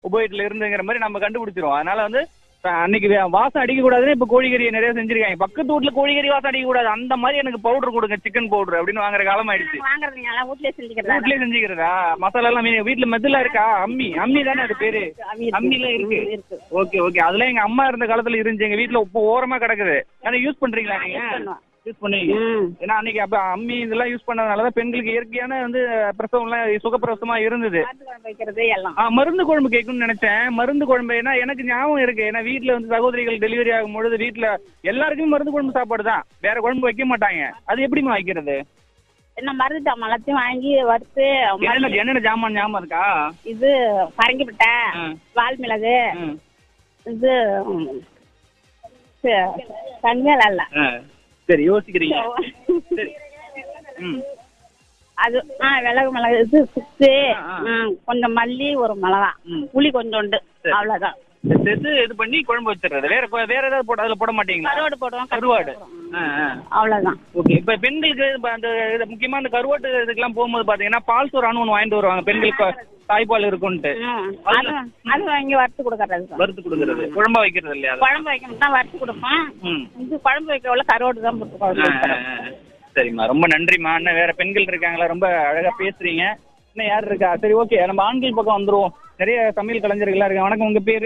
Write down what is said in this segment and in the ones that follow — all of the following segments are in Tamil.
உபயோகத்துல இருந்துங்கிற மாதிரி நம்ம கண்டுபிடிச்சிருவோம் அதனால வந்து அஹ், அன்னைக்கு வே- வாசம் அடிக்க கூடாதுன்னு இப்ப கோழிக்கறியை நிறைய செஞ்சிருக்காங்க பக்கத்து வீட்டுல கோழிக்கறி வாசம் அடிக்க கூடாது அந்த மாதிரி எனக்கு பவுடர் கொடுங்க சிக்கன் பவுடர் அப்படின்னு வாங்குற காலம் ஆயிடுச்சு வாங்குறதுங்க எல்லாம் வீட்லயே செஞ்சுக்கிறதா வீட்லயே செஞ்சுக்கிறதா மசாலா எல்லாம் வீ- வீட்டுல மெதுல இருக்கா அம்மி அம்மி தானே அது பேரு அம்மிலாம் இருக்கு இருக்கு ஓகே ஓகே அதெல்லாம் எங்க அம்மா இருந்த காலத்துல இருந்துச்சு எங்க வீட்டுல உப்பு ஓரமா கிடக்குது அதை யூஸ் பண்றீங்களா நீங்க பண்ணுவோம். யூஸ் பண்ணுவீங்க ம். ஏன்னா அன்னைக்கு அப்ப அம்மி இதெல்லாம் யூஸ் பண்ணதுனாலதான் பெண்களுக்கு இயற்கையான வந்து பிரசவம் எல்லாம் சுகப்பிரசவமா இருந்தது காட்டு குழம்பு வைக்கிறது எல்லாம் ஆ, மருந்து குழம்பு கேட்கணும்னு நினைச்சேன் மருந்து குழம்பு ஏன்னா எனக்கு ஞாபகம் இருக்கு ஏன்னா வீட்ல வந்து சகோதரிகள் டெலிவரி ஆகும் பொழுது வீட்ல எல்லாருக்குமே மருந்து குழம்பு சாப்பாடு தான் வேற குழம்பு வைக்க மாட்டாங்க அது எப்படிமா வைக்கிறது என்ன மருந்து ஜாமான் எல்லாத்தையும் வாங்கி வறுத்து என்னென்ன மல்லி, என்னென்ன ஜாமான் ஞாபகம் இருக்கா இது பரங்கி விட்டை ம். வால் மிளகு ம். இது ம், ச- தண்ணியெல்லாம் இல்ல ஆ, சரி யோசிக்கிறீங்க சரி ம் அது ஆ மிளகு மிளகு இது சுக்கு ஆ, ஆ. ம், கொஞ்சம் மல்லி ஒரு மிளகா ம். புளி கொஞ்சோண்டு சரி. அவ்வளவுதான் செத்து இது பண்ணி குழம்பு வச்சிடுறது வேற கொ- வேற ஏதாவது போட அதுல போட மாட்டீங்களா கருவாடு போடுவோம் கருவாடு ஆ, ஆ. அவ்வளவுதான் ஓகே இப்ப பெண்களுக்கு இப்ப அந்த இது முக்கியமா அந்த கருவாட்டு இதுக்கெல்லாம் போகும்போது பாத்தீங்கன்னா பால் சோறானு ஒன்று வாங்கிட்டு வருவாங்க பெண்களுக்கு தாய்ப்பால் இருக்கும்ட்டு ம். அது அது வாங்கி வறுத்து கொடுக்கறது தான். வறுத்து கொடுக்கறது குழம்பா வைக்கிறது இல்லையா அது? குழம்பு வைக்கணும் தான் வறுத்து கொடுப்போம் ம் இது குழம்பு வைக்கவுள்ள கருவாடு தான் போட்டு குழம்பு ஆ, ஆ, வைக்கிறோம். ஆ. சரிம்மா ரொம்ப நன்றிம்மா அண்ணன் வேற பெண்கள் இருக்காங்களா ரொம்ப அழகா பேசுறீங்க இன்னும் யார் இருக்கா சரி ஓகே நம்ம ஆண்கள் பக்கம் வந்துருவோம் நிறைய சமையல் கலைஞர்கள்லாம் இருக்காங்க வணக்கம் உங்க பேரு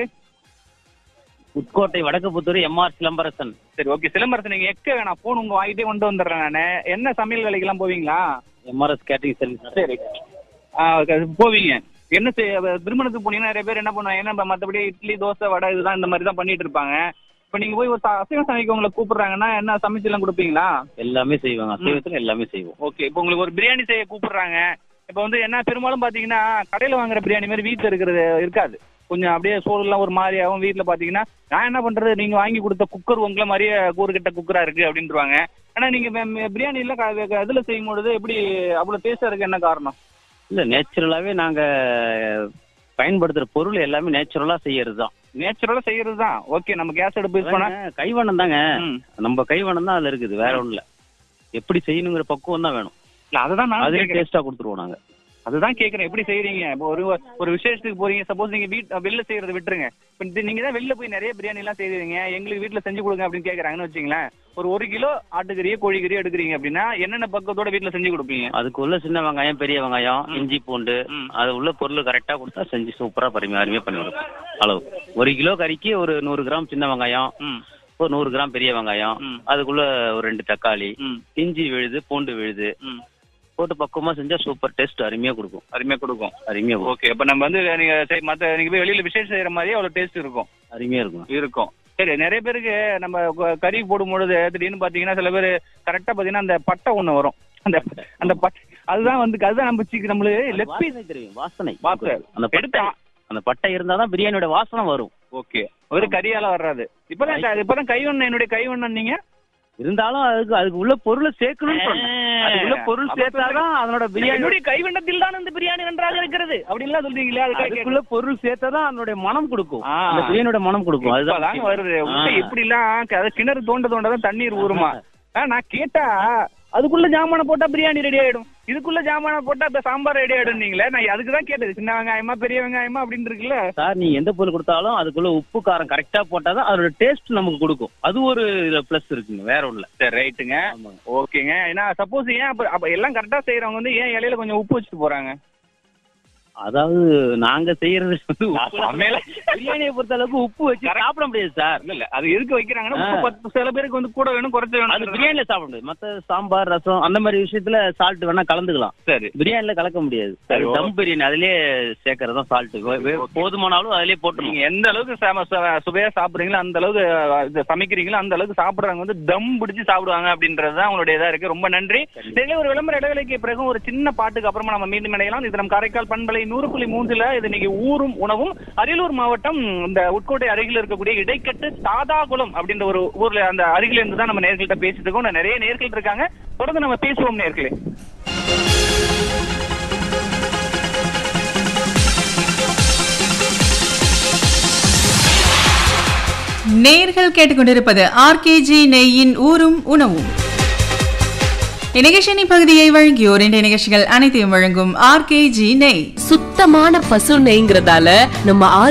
உட்கோட்டை வடக்குப்புத்தூர் எம்ஆர் சிலம்பரசன் சரி ஓகே சிலம்பரசன் நீங்க எக்க வேணாம் போன் உங்க வாங்கிட்டே கொண்டு வந்துடுறேன் நானு என்ன சமையல் வேலைக்கெல்லாம் போவீங்களா எம்ஆர்எஸ் கேட்டரிங் சர்வீஸ் சரி ஆ, அது போவீங்க என்ன செய்ய அவ திருமணத்துக்கு போனீங்கன்னா நிறைய பேர் என்ன பண்ணுவாங்க ஏன்னா இப்ப மத்தபடி இட்லி தோசை வடை இதுதான் இந்த மாதிரி தான் பண்ணிட்டு இருப்பாங்க இப்ப நீங்க போய் ஒரு ச- அசைவம் சமைக்க உங்களை கூப்பிடுறாங்கன்னா என்ன சமைச்செல்லாம் கொடுப்பீங்களா எல்லாமே செய்வாங்க அசைவத்துல எல்லாமே செய்வோம் ஓகே இப்போ உங்களுக்கு ஒரு பிரியாணி செய்ய கூப்பிடுறாங்க இப்போ வந்து என்ன பெரும்பாலும் பாத்தீங்கன்னா கடையில வாங்குற பிரியாணி மாதிரி வீட்ல இருக்கிறது இருக்காது கொஞ்சம் அப்படியே சோறுலாம் ஒரு மாதிரியாகவும் வீட்ல பாத்தீங்கன்னா நான் என்ன பண்றது நீங்க வாங்கி கொடுத்த குக்கர் உங்களை மாதிரியே கூறுகிட்ட குக்கரா இருக்கு அப்படின்ட்டுருவாங்க ஆனா நீங்க மே- மே- பிரியாணில க- க- இதுல செய்யும் பொழுது எப்படி அவ்வளவு டேஸ்டா இருக்கு என்ன காரணம் இல்ல நேச்சுரலாவே நாங்க பயன்படுத்துற பொருள் எல்லாமே நேச்சுரலா செய்யறது தான் நேச்சுரலா செய்யறது தான் ஓகே நம்ம கேஸ் அடுப்பு யூஸ் பண்ணா கைவண்ணம் தாங்க ம். நம்ம கைவண்ணம் தான் அதுல இருக்குது வேற ஒண்ணும் இல்ல எப்படி செய்யணுங்கிற பக்குவம் தான் வேணும் இல்ல, அதுதான் நான் அதுல கேக்குறேன். டேஸ்டா கொடுத்துருவோம் நாங்க அதுதான் கேக்குறேன் எப்படி செய்றீங்க இப்போ ஒரு ஒரு விசேஷத்துக்கு போறீங்க சப்போஸ் நீங்க வீட் வெளில செய்யறத விட்டுருங்க இப்போ இது நீங்க தான் வெளில போய் நிறைய பிரியாணி எல்லாம் செய்றீங்க எங்களுக்கு வீட்ல செஞ்சு கொடுங்க அப்படின்னு கேக்குறாங்கன்னு வச்சுங்களேன் ஒரு ஒரு கிலோ ஆட்டுக்கறியோ கோழிக்கறியோ எடுக்கிறீங்க அப்படின்னா என்னென்ன பக்கத்தோட வீட்ல செஞ்சு கொடுப்பீங்க அதுக்கு உள்ள சின்ன வெங்காயம் பெரிய வெங்காயம் இஞ்சி பூண்டு ம். அது உள்ள பொருள் கரெக்டா கொடுத்தா செஞ்சு சூப்பரா பரிமையா அருமையா பண்ணி கொடுப்போம் அளவு ஒரு கிலோ கறிக்கு ஒரு நூறு கிராம் சின்ன வெங்காயம் ம் ஒரு நூறு கிராம் பெரிய வெங்காயம் ம். அதுக்குள்ள ஒரு ரெண்டு தக்காளி ம் இஞ்சி விழுது பூண்டு விழுது ம் போட்டு பக்குவமா செஞ்சா சூப்பர் டேஸ்ட் அருமையா கொடுக்கும் அருமையா கொடுக்கும் அருமையா கொடுக்கும். ஓகே அப்ப நம்ம வந்து நீங்க சரி, மத்த நீங்க போய் வெளியில விசேஷம் செய்யற மாதிரியே அவ்வளவு டேஸ்ட் இருக்கும் அருமையா இருக்கும் இருக்கும் சரி நிறைய பேருக்கு நம்ம க- கறி போடும் பொழுது திடீர்னு பாத்தீங்கன்னா சில பேர் கரெக்டா பாத்தீங்கன்னா அந்த பட்டை ஒண்ணு வரும் அந்த அந்த பட்டை அதுதான் வந்து அதுதான் நம்ம சிக்கு நம்மளுக்கு லெக் பீஸ் வாசனை தெரியும் வாசனை வாசனை. அந்த பட்டை எடுத்தா அந்த பட்டை இருந்தாதான் பிரியாணியோட வாசனை வரும் ஓகே ஒரு கறியால வர்றாது இப்பதான் க- இப்பதான் கைவண்ணன் என்னுடைய கைவண்ணன் நீங்க இருந்தாலும் அதுக்கு அதுக்கு உள்ள பொருளை சேர்க்கணும்னு சொன்னேன். அதுக்கு உள்ள பொருள் அப்ப சேர்த்தாதான் அதனோட பிரியாணி என்னுடைய கைவண்ணத்தில் தான் இந்த பிரியாணி நன்றாக இருக்கிறது அப்படின்லாம் சொல்றீங்களே அதுக்காக அதுக்குள்ள பொருள் சேர்த்தாதான் அதனுடைய மனம் கொடுக்கும் ஆ. அந்த பிரியாணியோட மனம் கொடுக்கும் அதுதான் இப்பதாங்க முக்கியம். வருது உள்ள ஆ. எப்படி எல்லாம் அது கிணறு தோண்ட தோண்டதான் தண்ணீர் ஊறுமா ஆ, நான் கேட்டா அதுக்குள்ள ஜாமான போட்டா பிரியாணி ரெடி ஆயிடும் இதுக்குள்ள ஜாமான போட்டா இப்ப சாம்பார் ரெடி ஆயிடும் நீங்களே நான் அதுக்கு தான் கேட்டது சின்ன வெங்காயமா பெரிய வெங்காயமா அப்படின்னு இருக்குல்ல சார் நீ எந்த பொருள் கொடுத்தாலும் அதுக்குள்ள உப்பு காரம் கரெக்டா போட்டாதான் அதோட டேஸ்ட் நமக்கு கொடுக்கும் அது ஒரு பிளஸ் இருக்குங்க வேற ஒண்ணுல சரி ரைட்டுங்க ஓகேங்க ஏன்னா சப்போஸ் ஏன் அப்ப அப்ப எல்லாம் கரெக்டா செய்யறவங்க வந்து ஏன் இலையில கொஞ்சம் உப்பு வச்சுட்டு போறாங்க அதாவது நாங்க செய்யறது வந்து உப்பு சமையல- பிரியாணியை பொறுத்த அளவுக்கு உப்பு வச்சு சாப்பிட முடியாது சார் இல்ல இல்ல அது எதுக்கு வைக்கிறாங்கன்னா ஆ. உப்பு பத்து சில பேருக்கு வந்து கூட வேணும் குறைச்ச அது வேணும் பிரியாணில சாப்பிட முடியாது மத்த சாம்பார் ரசம் அந்த மாதிரி விஷயத்துல சால்ட் வேணா கலந்துக்கலாம் சரி பிரியாணில கலக்க முடியாது சரி, அது ஓ. தம் பிரியாணி அதுலயே சேர்க்கறது தான் சால்ட் போதுமானாலும் அதுலயே போட்டுருங்க நீங்க எந்த அளவுக்கு சம- ச- சுவையா சாப்பிடுறீங்களோ அந்த அளவுக்கு அஹ், இது சமைக்கிறீங்களோ அந்த அளவுக்கு சாப்பிடுறவங்க வந்து தம் பிடிச்சு சாப்பிடுவாங்க அப்படின்றது தான் உங்களுடைய இதா இருக்கு ரொம்ப நன்றி இதுல ஒரு விளம்பர இடைவேளைக்கு பிறகு ஒரு சின்ன பாட்டுக்கு அப்புறமா நம்ம மீண்டும் இணையலாம் இது நம்ம காரைக்கால் பண்பலை நூறு புள்ளி மூன்றுல இது இன்னைக்கு ஊரும் உணவும் அரியலூர் மாவட்டம் இந்த உட்கோட்டை அருகில் இருக்கக்கூடிய இடைக்கட்டு தாதாகுளம் அப்படின்ற ஒரு ஊர்ல அந்த அருகில இருந்து தான் நம்ம நேர்கள்ட்ட பேசிட்டு இருக்கோம் இன்னும் நிறைய நேர்கள் இருக்காங்க தொடர்ந்து நம்ம பேசுவோம் நேர்களே நேர்கள் கேட்டுக்கொண்டிருப்பது ஆர்கேஜி நெய்யின் ஊரும் உணவும் இந்நிகழ்ச்சியின் பகுதியை வழங்கியோர் இந்த நிகழ்ச்சிகள் அனைத்தையும் வழங்கும் ஆர்கேஜி நெய் சுத்தமான பசு நெய்ங்கிறதால நம்ம